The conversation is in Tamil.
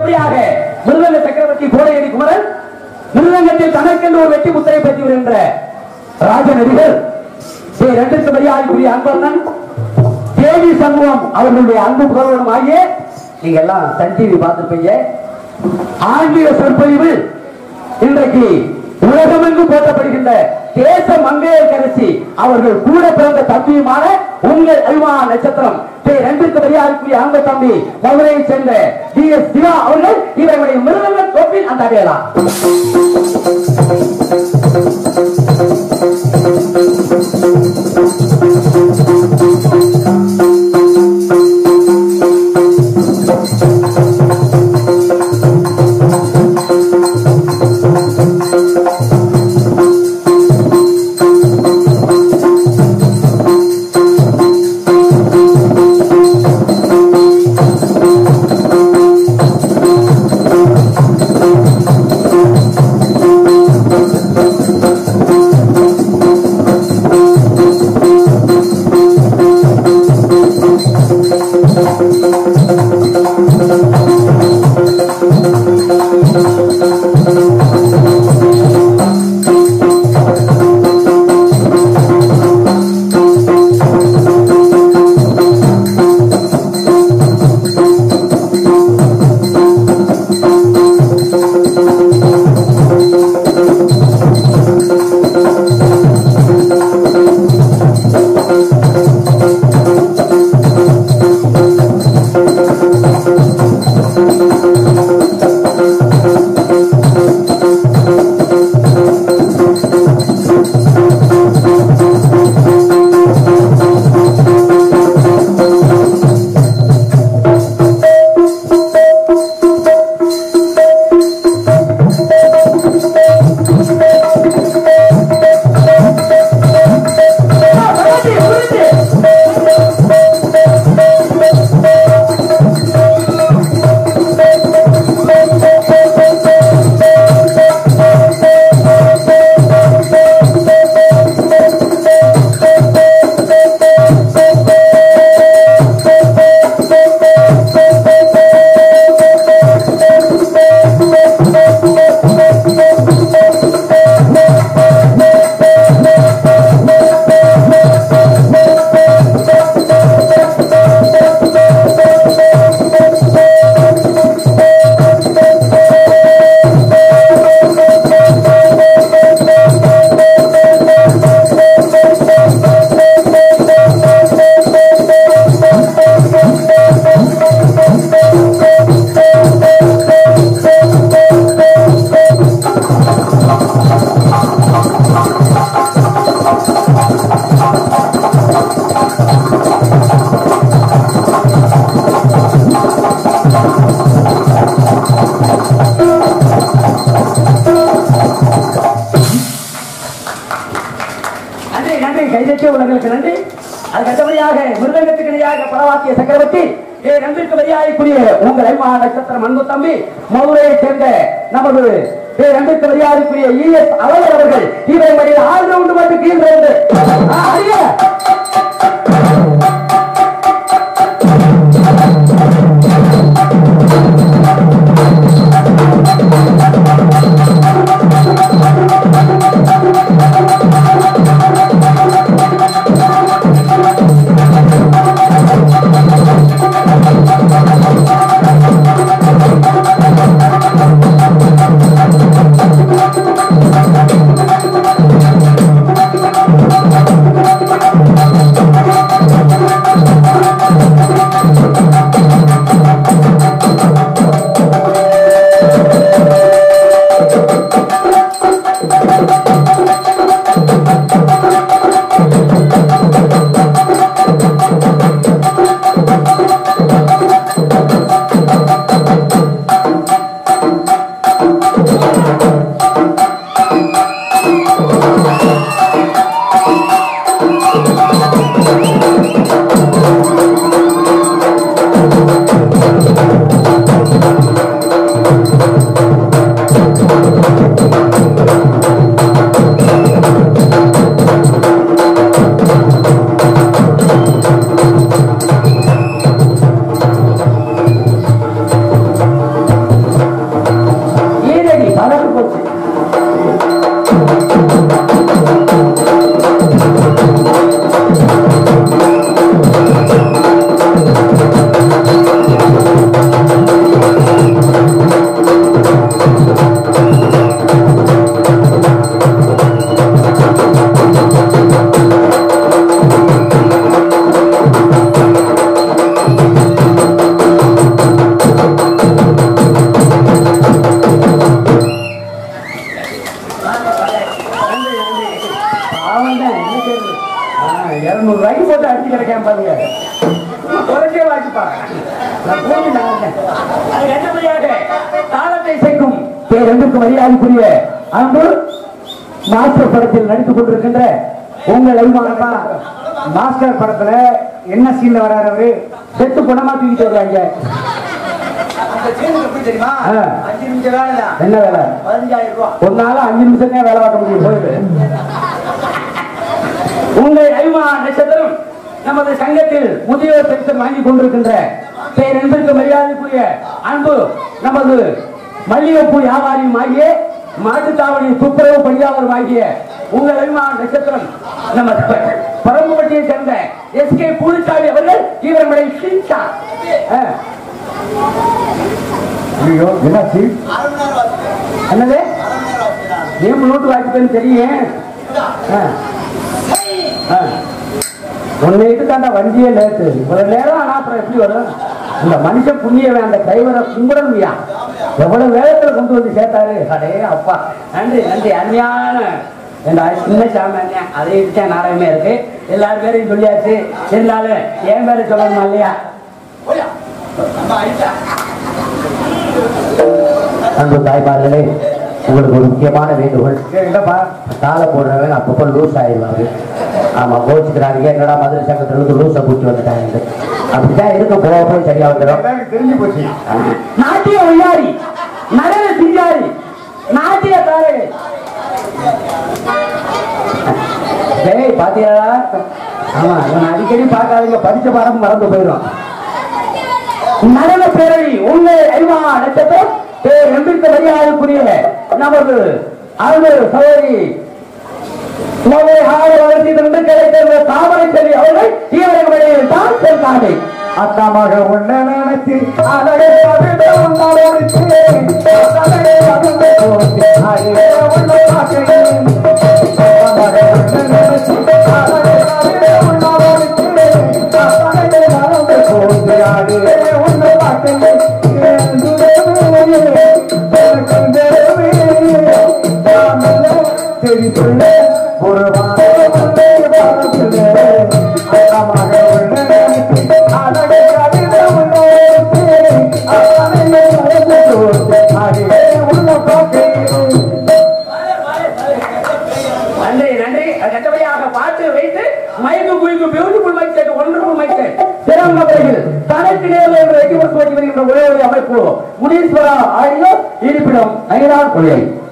இப்படியாக மிருதங்க சக்கரவர்த்தி கோடையடி குமரன் மிருதங்கத்தில் தனக்கென்று ஒரு வெற்றி முத்திரை பெற்று வருகின்ற ராஜநடிகர் ஸ்ரீ ரெண்டுக்கு மரியாதைக்குரிய அன்பண்ணன் தேவி சண்முகம் அவர்களுடைய அன்பு புகழ்வனும் ஆகிய நீங்க எல்லாம் சன் டிவி பார்த்திருப்பீங்க ஆன்மீக சொற்பொழிவு இன்றைக்கு உலகமெங்கும் போற்றப்படுகின்ற தேச மங்கையரசி அவர்கள் கூட பிறந்த தம்பியுமான உங்கள் அபிமான நட்சத்திரம் ஸ்ரீ ரெண்டுக்கு மரியாதைக்குரிய அன்பு தம்பி மதுரையை சேர்ந்த டி எஸ் சிவா அவர்கள் இவர்களுடைய மிருதங்க தொப்பில் அந்த அடையலாம் நன்றி நன்றி கைதட்டிய உலகளுக்கு நன்றி அது கட்டபடியாக மிருதங்கத்துக்கு இணையாக பலவாக்கிய சக்கரவர்த்தி ஏ நன்றிக்கு மரியாதைக்குரிய உங்கள் ஐமா நட்சத்திரம் அன்பு தம்பி மதுரையை சேர்ந்த நமது ஏ நன்றிக்கு மரியாதைக்குரிய இஎஸ் அவர்கள் அவர்கள் இவை வழியில் ஆறு ரவுண்டு மட்டும் கீழ் ரவுண்டு ஆ, அறிய Thank பேரன்புக்கு மரியாதைக்குரிய அன்பு மாஸ்டர் படத்தில் நடித்துக் கொண்டிருக்கின்ற உங்கள் அபிமானப்பா மாஸ்டர் படத்துல என்ன சீன்ல வராரு அவரு செத்து பணமா தூக்கிட்டு வருவாங்க அந்த சீனுக்கு எப்படி தெரியுமா ஆ. அஞ்சு நிமிஷம் வேலை தான் என்ன வேலை பதினஞ்சாயிரம் ரூபாய் ஒரு நாள் அஞ்சு நிமிஷம் வேலை பார்க்க முடியும் போயிடு உங்கள் அபிமான நட்சத்திரம் நமது சங்கத்தில் முதியோர் பென்ஷன் வாங்கி கொண்டிருக்கின்ற பேரன்பிற்கு மரியாதைக்குரிய அன்பு நமது மல்லிகைப்பூ வியாபாரியும் ஆகிய மாட்டுத்தாவணி துப்புரவு பணியாளரும் ஆகிய உங்கள் அபிமான நட்சத்திரம் நமது பரம்புப்பட்டியை சேர்ந்த எஸ் கே பூலிசாமி அவர்கள் இவர்களை சீச்சா ஐயோ என்னாச்சு அரை மணி நேரம் வாசிக்கிறேன் என்னது அரை மணி நேரம் வாசிக்கிறேன் ஏன் நோட்டு வாசிப்பேன்னு தெரியும் ஆ. ஆ. உன்னை தாண்டா வண்டியே லேட்டு இவ்வளவு நேரம் ஆனா அப்புறம் எப்படி வரும் இந்த மனுஷன் புண்ணியவன் அந்த டிரைவரை கும்பிடணும்யா எவ்வளவு வேகத்துல கொண்டு வந்து சேர்த்தாரு அடே அப்பா நன்றி நன்றி அருமையான ஏண்டா சின்ன சாமானியா அதை இடிச்சா நாடகமே இருக்கு எல்லாரும் பேரையும் சொல்லியாச்சு இருந்தாலும் என் பேரை சொல்லணுமா இல்லையா போயா நம்ம அடிச்சா அன்பு தாய்மார்களே உங்களுக்கு ஒரு முக்கியமான வேண்டுகோள் ஏய், இல்லப்பா தாளை போடுறவன் அப்பப்போ லூஸ் ஆயிடுவாரு ஆமா கோச்சுக்கிறாங்க என்னடா மதுரை சங்கத்துல இருந்து லூஸை கூட்டி வந்துட்டாங்க அப்படிதான் இருக்க போக போய் சரியா வந்துடும் எல்லாரும் தெரிஞ்சு போச்சு நாட்டிய வியாரி நடன சிங்காரி நாட்டிய தாரகை டேய் பாத்தீங்களா ஆமா இவன் அடிக்கடி பார்க்காதீங்க படிச்ச பாடம் மறந்து போயிடும் நடன பேரவை உங்கள் அறிவா நட்சத்திரம் பேர் நம்பிக்கை மரியாதைக்குரிய நமது அருள் சகோதரி உங்களை ஆறு வளர்ச்சி கிடைத்த தாமரை செல்வி அவர்கள் தீவிரங்களில் தான் செல்கிறார்கள் அத்தமாக உள்ள நினைத்து அழகே கவிதை உண்டாச்சு அழகே கவிதை தோன்றி அழகே உள்ள பார்க்கிறேன் அத்தமாக உள்ள நினைச்சு அழகே கவிதை உண்டாச்சு அழகே கவிதை தோன்றி அழகே உள்ள பார்க்கிறேன் தெரிவித்துள்ள ஒரு வாரத்தை பார்க்கிறேன் அத்தமாக உள்ள நினைத்து அழகே கவிதை உண்டாச்சு அழகே கவிதை தோன்றி அழகே உள்ள பார்க்கிறேன் நன்றி நன்றி கட்டபடியாக பாட்டு வைத்து மயக்கு குயிக்கு பியூட்டிஃபுல் மைக் செட் ஒன்றும் மைக் செட் சிறந்த முறையில் தனக்கு நேரில் என்று வெற்றி கொடுத்து வருகின்ற ஒரே ஒரு அமைப்பு முனீஸ்வரா ஆடியோ இருப்பிடம் நயினார் கொள்கை